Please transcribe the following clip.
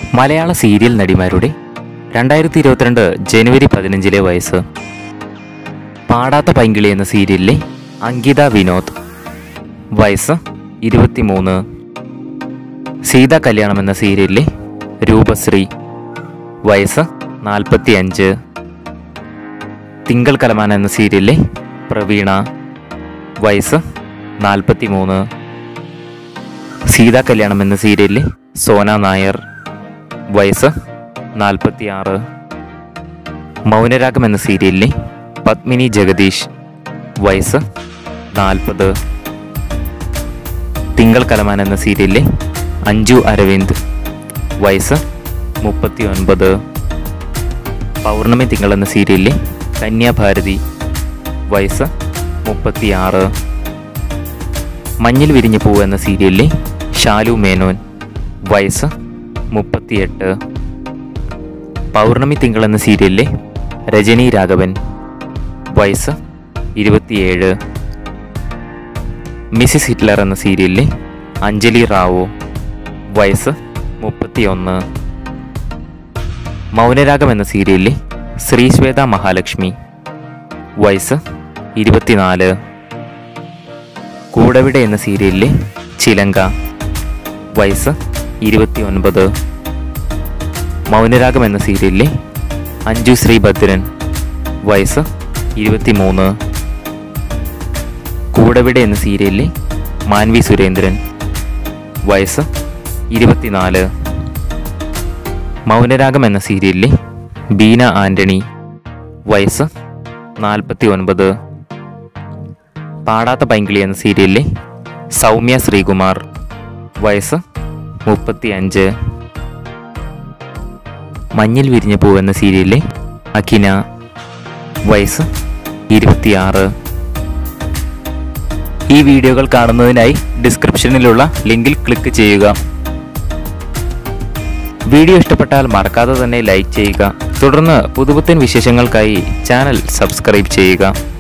മലയാള സീരിയൽ നടിമാരുടെ രണ്ടായിരത്തി ഇരുപത്തിരണ്ട് ജനുവരി പതിനഞ്ചിലെ വയസ്സ് പാടാത്ത പൈങ്കിളി എന്ന സീരിയലിലെ അങ്കിത വിനോദ് വയസ്സ് ഇരുപത്തിമൂന്ന് സീതാ കല്യാണം എന്ന സീരിയലിലെ രൂപശ്രീ വയസ്സ് നാൽപ്പത്തി അഞ്ച് തിങ്കൾ കലമാൻ എന്ന സീരിയലിലെ പ്രവീണ വയസ്സ് നാൽപ്പത്തി മൂന്ന് സീതാ കല്യാണം എന്ന സീരിയലിലെ സോന നായർ വയസ്സ് നാൽപ്പത്തി ആറ് മൗനരാഗം എന്ന സീരിയലിലെ പത്മിനി ജഗദീഷ് വയസ്സ് നാൽപ്പത് തിങ്കൾ കലമാൻ എന്ന സീരിയലിലെ അഞ്ജു അരവിന്ദ് വയസ്സ് മുപ്പത്തി ഒൻപത് പൗർണമി തിങ്കൾ എന്ന സീരിയലിലെ കന്യാഭാരതി വയസ്സ് മുപ്പത്തിയാറ് മഞ്ഞിൽ വിരിഞ്ഞ പൂവ് എന്ന സീരിയലിലെ ഷാലു മേനോൻ വയസ്സ് മുപ്പത്തിയെട്ട് പൗർണമി തിങ്കൾ എന്ന സീരിയലിലെ രജനി രാഘവൻ വയസ്സ് ഇരുപത്തിയേഴ് മിസിസ് ഹിറ്റ്ലർ എന്ന സീരിയലിലെ അഞ്ജലി റാവു വയസ്സ് മുപ്പത്തിയൊന്ന് മൗനരാഗം എന്ന സീരിയലിലെ ശ്രീശ്വേത മഹാലക്ഷ്മി വയസ്സ് ഇരുപത്തിനാല് കൂടവിടെ എന്ന സീരിയലിലെ ചിലങ്ക വയസ്സ് ഇരുപത്തി ഒൻപത് മൗനരാഗം എന്ന സീരിയലിലെ അഞ്ജു ശ്രീഭദ്രൻ വയസ്സ് ഇരുപത്തിമൂന്ന് കൂടവിടെ എന്ന സീരിയലിലെ മാൻവി സുരേന്ദ്രൻ വയസ്സ് ഇരുപത്തിനാല് മൗനരാഗം എന്ന സീരിയലിലെ ബീന ആന്റണി വയസ്സ് നാൽപ്പത്തി ഒൻപത് പാടാത്ത പൈങ്കിളി എന്ന സീരിയലിലെ സൗമ്യ ശ്രീകുമാർ വയസ്സ് മുപ്പത്തി അഞ്ച് മഞ്ഞിൽ വിരിഞ്ഞ പൂ എന്ന സീരിയലിലെ അഖിന വയസ്സ് ഇരുപത്തിയാറ് ഈ വീഡിയോകൾ കാണുന്നതിനായി ഡിസ്ക്രിപ്ഷനിലുള്ള ലിങ്കിൽ ക്ലിക്ക് ചെയ്യുക വീഡിയോ ഇഷ്ടപ്പെട്ടാൽ മറക്കാതെ തന്നെ ലൈക്ക് ചെയ്യുക തുടർന്ന് പുതുപുത്തൻ വിശേഷങ്ങൾക്കായി ചാനൽ സബ്സ്ക്രൈബ് ചെയ്യുക